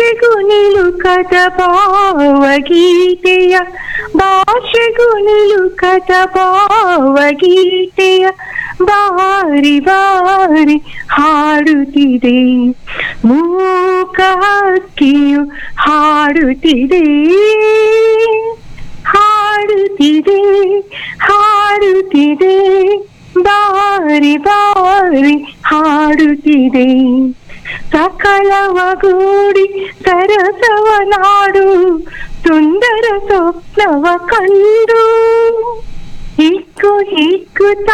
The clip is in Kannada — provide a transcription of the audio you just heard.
ಭಾಷೆಗೂ ನಿಲುಕದ ಭಾವಗೀತೆಯ ಭಾಷೆಗೂ ನಿಲುಕದ ಭಾವಗೀತೆಯ ಬಾರಿ ಬಾರಿ ಹಾಡುತ್ತಿದೆ ಮೂಕ ಹಕ್ಕಿಯು ಹಾಡುತ್ತಿದೆ ಹಾಡುತ್ತಿದೆ ಹಾಡುತ್ತಿದೆ ಬಾರಿ ಬಾರಿ ಹಾಡುತ್ತಿದೆ ಸಕಲವಗೂಡಿ ಸರಸವ ನಾಡು ಸುಂದರ ಸ್ವಪ್ನವ ಕಂಡು ಹಿಕ್ಕು ಹಿಕ್ಕು